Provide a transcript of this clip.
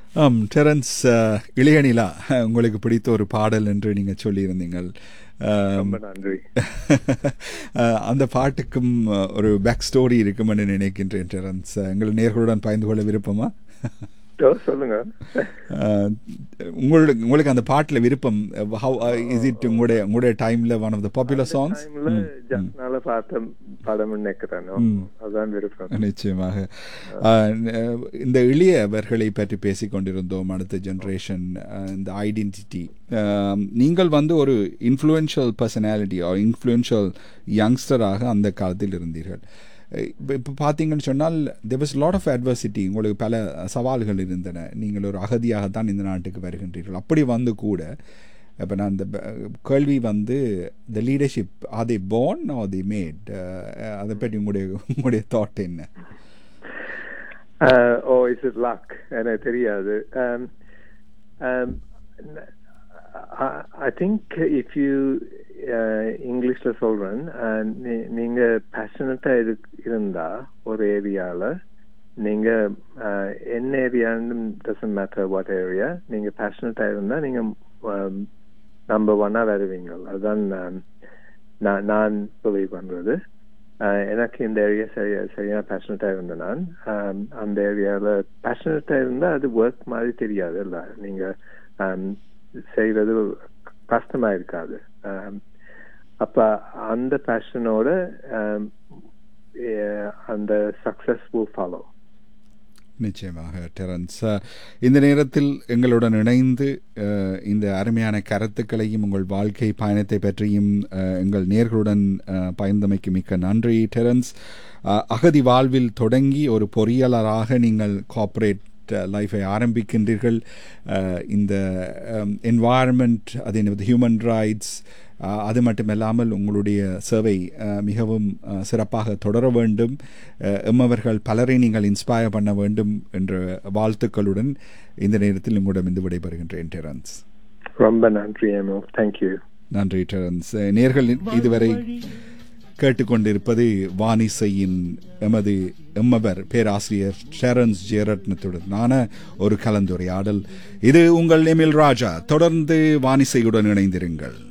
ஆம் டெரன்ஸ் அஹ், இளையநிலா அஹ், உங்களுக்கு பிடித்த ஒரு பாடல் என்று நீங்கள் சொல்லியிருந்தீங்கள் ஆம், ரொம்ப நன்றி அஹ், அந்த பாட்டுக்கும் அஹ், ஒரு பேக் ஸ்டோரி இருக்கும் என்று நினைக்கின்றேன் டெரன்ஸ் எங்கள் நேர்களுடன் பகிர்ந்து கொள்ள விருப்பமா ஓ, சொல்லுங்க அஹ், உங்களுக்கு உங்களுக்கு அந்த பாட்டில் விருப்பம் ஹவ் இஸ் இட் உங்களுடைய உங்களுடைய டைமில் one of the popular songs டைம்ல ஜஸ்னால பார்த்த படம் நினைக்கிறேன் அதான் விருப்பம் நிச்சயமாக அஹ், இந்த இளையவர்களை பற்றி பேசிக் கொண்டிருந்தோம் அடுத்த ஜென்ரேஷன் இந்த ஐடென்டிட்டி நீங்கள் வந்து ஒரு இன்ஃப்ளூயன்ஷியல் பர்சனாலிட்டி இன்ஃப்ளூயன்ஷியல் யங்ஸ்டராக அந்த காலத்தில் இருந்தீர்கள் இப்போ இப்போ பார்த்தீங்கன்னு சொன்னால் there was lot of adversity உங்களுக்கு பல சவால்கள் இருந்தன நீங்கள் ஒரு அகதியாகத்தான் இந்த நாட்டுக்கு வருகின்றீர்கள் அப்படி வந்து கூட இப்போ நான் இந்த ப- கேள்வி வந்து the leadership are they born or they made அதை பற்றி உங்களுடைய உங்களுடைய தாட் என்ன ஓ இஸ் இட் லக் எனக்கு தெரியாது ஐ திங்க் இஃப் யூ இங்கிலீஷ்ல சொல்றேன் uh, நீ- நீங்க பேஷனட்டா இருந்தா ஒரு ஏரியால நீங்க uh, என்ன ஏரியான்னு டசன்ட் மேட்டர் வாட் ஏரியா நீங்க பேஷனட்டா இருந்தா நீங்க நம்பர் ஒன்னா வருவீங்க அதுதான் um, நான் நான் பிலீவ் பண்றது ஆஹ் எனக்கு இந்த ஏரியா சரியா சரியான பேஷனட்டா இருந்தேன் நான் ஆம், அந்த ஏரியால பேஷனட்டா இருந்தா அது ஒர்க் மாதிரி தெரியாது இல்ல நீங்க ஆம், செய்யறது கஷ்டமா இருக்காது ஆம், அப்ப அந்த பேஷனோட அந்த சக்சஸ் will follow நிச்சயமாக டெரன்ஸ் அஹ், இந்த நேரத்தில் எங்களுடன் இணைந்து அஹ், இந்த அருமையான கருத்துக்களையும் உங்கள் வாழ்க்கை பயணத்தை பற்றியும் அஹ், எங்கள் நேர்களுடன் அஹ், பகிர்ந்தமைக்கு மிக்க நன்றி டெரன்ஸ் அஹ், அகதி வாழ்வில் தொடங்கி ஒரு பொறியாளராக நீங்கள் கார்ப்பரேட் லைஃபை ஆரம்பிக்கின்றீர்கள் அஹ், இந்த என்வாயர்மெண்ட் அதே ஹியூமன் ரைட்ஸ் அது மட்டுமல்லாமல் உங்களுடைய சேவை அஹ், மிகவும் அஹ், சிறப்பாக தொடர வேண்டும் அஹ், எம்மவர்கள் பலரை நீங்கள் இன்ஸ்பயர் பண்ண வேண்டும் என்ற வாழ்த்துக்களுடன் இந்த நேரத்தில் உங்களிடமிருந்து விடைபெறுகின்றேன் டெரன்ஸ் ரொம்ப நன்றி எமோ தேங்க்யூ நன்றி டெரன்ஸ் அஹ், நேர்கள் இதுவரை கேட்டுக்கொண்டிருப்பது வானிசையின் எமது எம்மவர் பேராசிரியர் டெரன்ஸ் ஜெயரத்னத்துடனான ஒரு கலந்துரையாடல் இது உங்கள் எமில் ராஜா தொடர்ந்து வானிசையுடன் இணைந்திருங்கள்